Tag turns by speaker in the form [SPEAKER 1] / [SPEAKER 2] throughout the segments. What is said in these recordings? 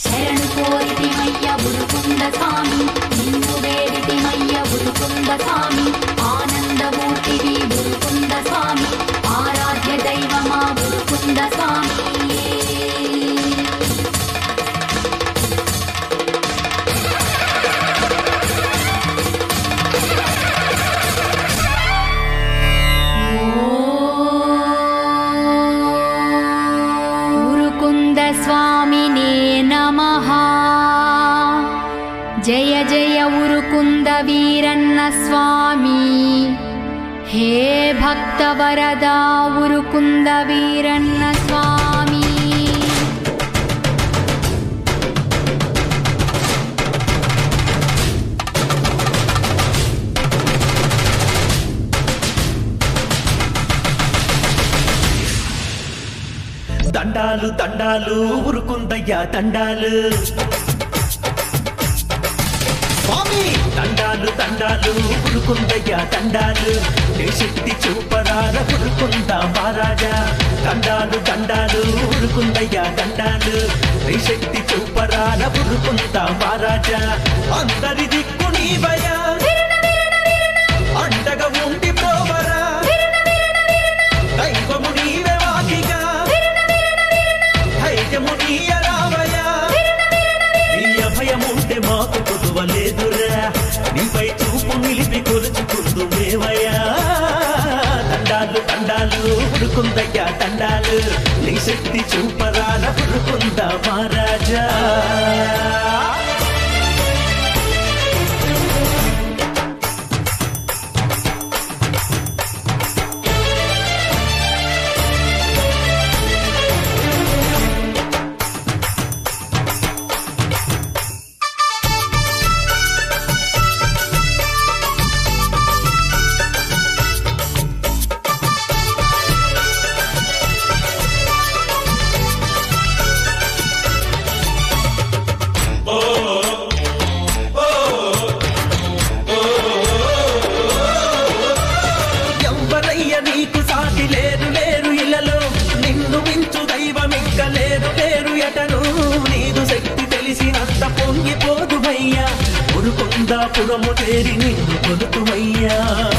[SPEAKER 1] శరణు కోరితిమయ్య ఉరుకుంద స్వామి నిన్ను వేడితిమయ్య ఉరుకుంద స్వామి ఆనందమూర్తివి ఉరుకుంద స్వామి ఆరాధ్య దైవమా ఉరుకుంద స్వామి ఉరుకుంద స్వామినే నమః జయ జయ ఉరుకుంద వీరన్న స్వామి హే భక్తవరదా ఉరుకుంద వీరన్న స్వామి
[SPEAKER 2] దండాలు దండాలు ఉరుకుందయ్యా దండాలు స్వామి దండాలు దండాలు ఉరుకుందయ్యా దండాలు నీ శక్తి చూపరాల ఉరుకుందా మహారాజా దండాలు దండాలు ఉరుకుందయ్యా దండాలు నీ శక్తి చూపరాల ఉరుకుందా మహారాజా అందరి దిక్కు నీవయా అండగా ఉండి ప్రోవరా దైవము నీవే వాకిగా ధైర్యము నీయరావయ్యా నీ అభయముంటే మాకు కొదువలేదురా నీపై చూపు నిలిపి కొలుచుకుందు మేవయ్యా దండాలు దండాలు ఉడుకుందయ్యా దండాలు నీ శక్తి చూపరాల ఉడుకుందా మహారాజా ఎవ్వరయ్య నీకు సాటి లేరు లేరు ఇలలో నిన్ను మించు దైవమిక్క లేరు లేరు ఎటను నీదు శక్తి తెలిసినంత పొంగిపోదుమయ్యా పురుకొందాపురము చేరి నిన్ను కొలుతుమయ్యా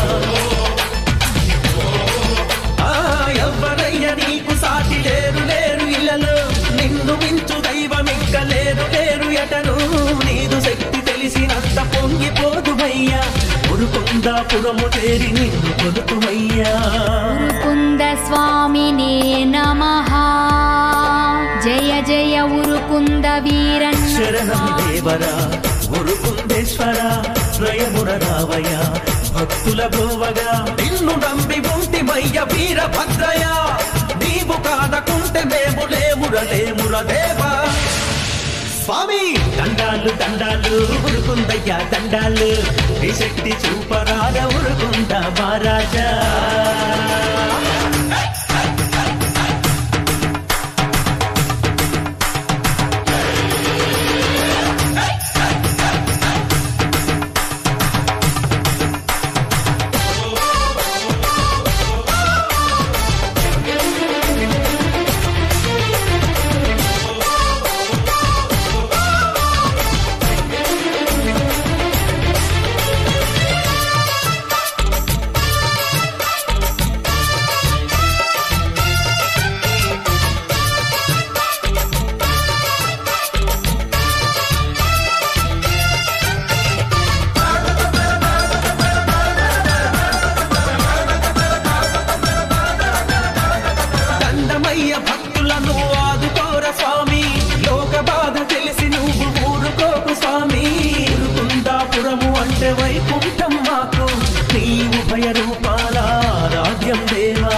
[SPEAKER 2] ఆ, ఎవ్వరయ్య నీకు సాటి లేరు లేరు ఇలలో నిన్ను మించు దైవమిక్క లేరు లేరు ఎటను నీదు శక్తి తెలిసినంత పొంగిపోదుమయ్యా పురుకొందాపురము చేరి నిన్ను కొలుతుమయ్యా
[SPEAKER 1] ఉరుకుంద స్వామినే నమః జయ జయ ఉరుకుంద వీరన్న
[SPEAKER 2] శరణం దేవరా గురుకుందేశ్వర స్వయమున రావయ భక్తుల గోవగా నిన్ను నమ్మి ఉంటిమయ్య వీరభద్రయ నీవు కాదకుంటే మేము లేముర లేముర దేవా స్వామి దండాలు దండాలు ఉరుకుందయ్యా దండాలు నీ శక్తి చూపరాల ఉరుకుంద మహారాజా దండమయ్య భక్తులను ఆదుకోర స్వామి లోక బాధ తెలిసి నువ్వు ఊరుకోకు స్వామి కుందాపురము అంటే వైకుంఠం మాకు నీ ఉభయ రూపాల రాజ్యం దేవా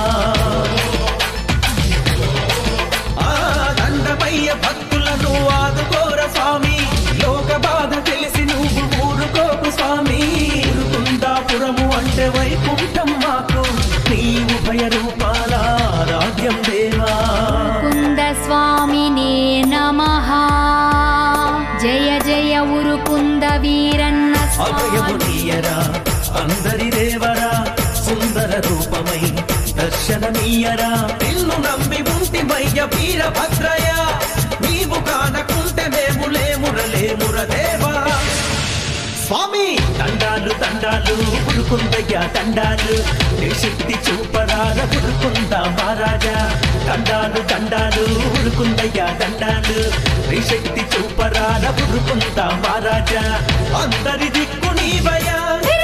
[SPEAKER 2] ఆ దండమయ్య భక్తులను ఆదుకోర స్వామి లోక బాధ తెలిసి నువ్వు ఊరుకోకు స్వామి కుందాపురము అంటే వైకుంఠం మాకు నీ ఉభయ రూపాల రాజ్యం దేవా
[SPEAKER 1] కుంద స్వామినే నమః జయ జయ ఉరుకుంద వీరన్న
[SPEAKER 2] అభయము
[SPEAKER 1] స్వామి
[SPEAKER 2] నీయరా అందరి దేవరా సుందర రూపమై దర్శనమీయరా నిన్ను నమ్మి ఉంటిమయ్య వీరభద్రయ నీవు కానకుంటే మేము లేమురలేముర దేవా స్వామి దండాలు దండాలు పుడుకుందయ్యా దండాలు నీ శక్తి చూపరాల పుడుకుంద మహారాజా దండాలు దండాలు పుడుకుందయ్యా దండాలు నీ శక్తి చూపరాల పుడుకుంద మహారాజా అందరి దిక్కు నీవయ్యా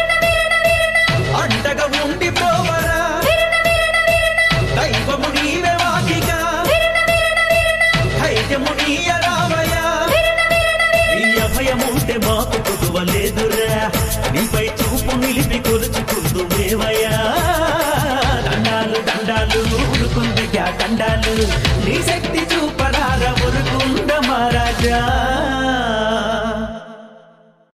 [SPEAKER 2] అండగా ఉండి పోవరా దైవము నీవే వాకిగా ధైర్యము నీయ రావయ్యా నీ అభయముంటే మాకు కుదువలేదురా నీపై చూపు నిలిపి కొలుచుకుందు మేవయ్యా దండాలు దండాలు ఉడుకుంది దండాలు నీ శక్తి